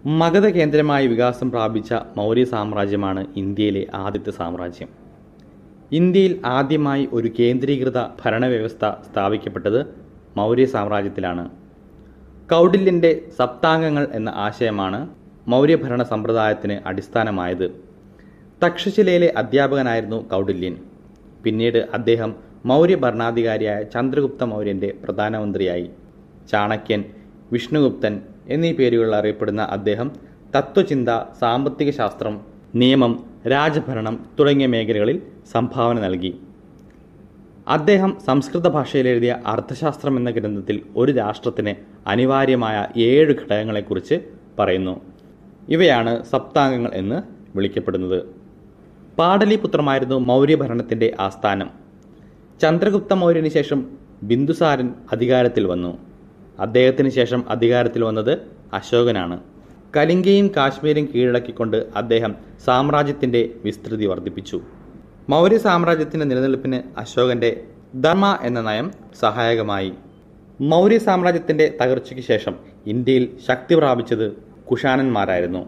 മഗധ കേന്ദ്രമായി വികാസം പ്രാപിച്ച മൗര്യ സാമ്രാജ്യമാണ് ഇന്ത്യയിലെ ആദ്യത്തെ സാമ്രാജ്യം ഇന്ത്യയിൽ ആദ്യമായി ഒരു കേന്ദ്രീകൃത ഭരണവ്യവസ്ഥ സ്ഥാപിക്കപ്പെട്ടത് മൗര്യ സാമ്രാജ്യത്തിലാണ് കൗഡില്യൻ്റെ സപ്താംഗങ്ങൾ എന്ന ആശയമാണ് മൗര്യഭരണ സമ്പ്രദായത്തിന് അടിസ്ഥാനമായത് തക്ഷശിലയിലെ അധ്യാപകനായിരുന്നു കൗഡില്യൻ പിന്നീട് അദ്ദേഹം മൗര്യ ഭരണാധികാരിയായ ചന്ദ്രഗുപ്ത മൗര്യൻ്റെ പ്രധാനമന്ത്രിയായി ചാണക്യൻ വിഷ്ണുഗുപ്തൻ എന്നീ പേരുകളിൽ അറിയപ്പെടുന്ന അദ്ദേഹം തത്വചിന്ത സാമ്പത്തിക ശാസ്ത്രം നിയമം രാജഭരണം തുടങ്ങിയ മേഖലകളിൽ സംഭാവന നൽകി അദ്ദേഹം സംസ്കൃത ഭാഷയിൽ എഴുതിയ അർത്ഥശാസ്ത്രം എന്ന ഗ്രന്ഥത്തിൽ ഒരു രാഷ്ട്രത്തിന് അനിവാര്യമായ ഏഴ് ഘടകങ്ങളെക്കുറിച്ച് പറയുന്നു ഇവയാണ് സപ്താംഗങ്ങൾ എന്ന് വിളിക്കപ്പെടുന്നത് പാടലിപുത്രമായിരുന്നു മൗര്യഭരണത്തിൻ്റെ ആസ്ഥാനം ചന്ദ്രഗുപ്ത മൗര്യന് ശേഷം ബിന്ദുസാരൻ അധികാരത്തിൽ വന്നു അദ്ദേഹത്തിന് ശേഷം അധികാരത്തിൽ വന്നത് അശോകനാണ് കലിംഗയും കാശ്മീരും കീഴടക്കിക്കൊണ്ട് അദ്ദേഹം സാമ്രാജ്യത്തിൻ്റെ വിസ്തൃതി വർദ്ധിപ്പിച്ചു മൗര്യ സാമ്രാജ്യത്തിന്റെ നിലനിൽപ്പിന് അശോകന്റെ ധർമ്മ എന്ന നയം സഹായകമായി മൗര്യ സാമ്രാജ്യത്തിന്റെ തകർച്ചയ്ക്ക് ശേഷം ഇന്ത്യയിൽ ശക്തി പ്രാപിച്ചത് കുഷാനന്മാരായിരുന്നു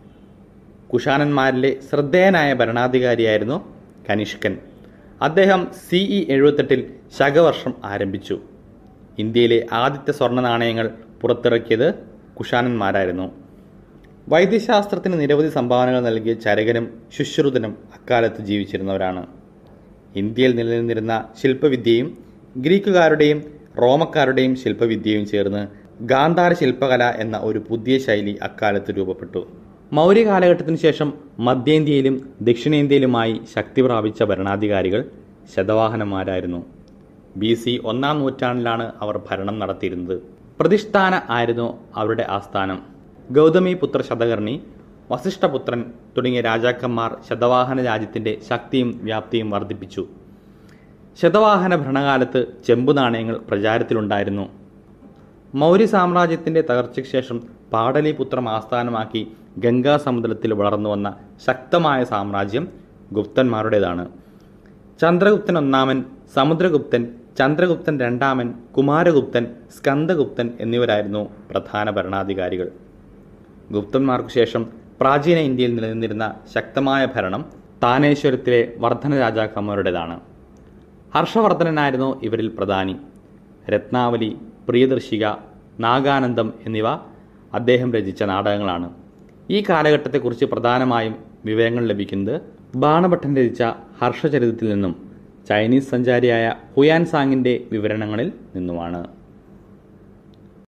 കുഷാനന്മാരിലെ ശ്രദ്ധേയനായ ഭരണാധികാരിയായിരുന്നു കനിഷ്കൻ അദ്ദേഹം സി ഇ എഴുപത്തെട്ടിൽ ശകവർഷം ആരംഭിച്ചു ഇന്ത്യയിലെ ആദ്യത്തെ സ്വർണ്ണ നാണയങ്ങൾ പുറത്തിറക്കിയത് കുഷാനന്മാരായിരുന്നു വൈദ്യശാസ്ത്രത്തിന് നിരവധി സംഭാവനകൾ നൽകിയ ചരകനും ശുശ്രുതനും അക്കാലത്ത് ജീവിച്ചിരുന്നവരാണ് ഇന്ത്യയിൽ നിലനിന്നിരുന്ന ശില്പവിദ്യയും ഗ്രീക്കുകാരുടെയും റോമക്കാരുടെയും ശില്പവിദ്യയും ചേർന്ന് ഗാന്ധാര ശില്പകല എന്ന ഒരു പുതിയ ശൈലി അക്കാലത്ത് രൂപപ്പെട്ടു മൗര്യ കാലഘട്ടത്തിന് ശേഷം മധ്യേന്ത്യയിലും ദക്ഷിണേന്ത്യയിലുമായി ശക്തി പ്രാപിച്ച ഭരണാധികാരികൾ ശതവാഹനന്മാരായിരുന്നു ബി സി ഒന്നാം നൂറ്റാണ്ടിലാണ് അവർ ഭരണം നടത്തിയിരുന്നത് പ്രതിഷ്ഠാന ആയിരുന്നു അവരുടെ ആസ്ഥാനം ഗൗതമി പുത്ര ശതകർണി വസിഷ്ഠപുത്രൻ തുടങ്ങിയ രാജാക്കന്മാർ ശതവാഹന രാജ്യത്തിന്റെ ശക്തിയും വ്യാപ്തിയും വർദ്ധിപ്പിച്ചു ശതവാഹന ഭരണകാലത്ത് ചെമ്പു നാണയങ്ങൾ പ്രചാരത്തിലുണ്ടായിരുന്നു മൗര്യ സാമ്രാജ്യത്തിന്റെ തകർച്ചയ്ക്ക് ശേഷം പാടലിപുത്രം ആസ്ഥാനമാക്കി ഗംഗാസമുദ്രത്തിൽ വളർന്നു വന്ന ശക്തമായ സാമ്രാജ്യം ഗുപ്തന്മാരുടേതാണ് ചന്ദ്രഗുപ്തൻ ഒന്നാമൻ സമുദ്രഗുപ്തൻ ചന്ദ്രഗുപ്തൻ രണ്ടാമൻ കുമാരഗുപ്തൻ സ്കന്ദഗുപ്തൻ എന്നിവരായിരുന്നു പ്രധാന ഭരണാധികാരികൾ ഗുപ്തന്മാർക്കു ശേഷം പ്രാചീന ഇന്ത്യയിൽ നിലനിന്നിരുന്ന ശക്തമായ ഭരണം താനേശ്വരത്തിലെ വർധന രാജാക്കന്മാരുടേതാണ് ഹർഷവർദ്ധനനായിരുന്നു ഇവരിൽ പ്രധാനി രത്നാവലി പ്രിയദർശിക നാഗാനന്ദം എന്നിവ അദ്ദേഹം രചിച്ച നാടകങ്ങളാണ് ഈ കാലഘട്ടത്തെക്കുറിച്ച് പ്രധാനമായും വിവരങ്ങൾ ലഭിക്കുന്നത് ബാണഭട്ടൻ രചിച്ച ഹർഷചരിതത്തിൽ നിന്നും ചൈനീസ് സഞ്ചാരിയായ ഹുയാൻ സാങ്ങിൻ്റെ വിവരണങ്ങളിൽ നിന്നുമാണ്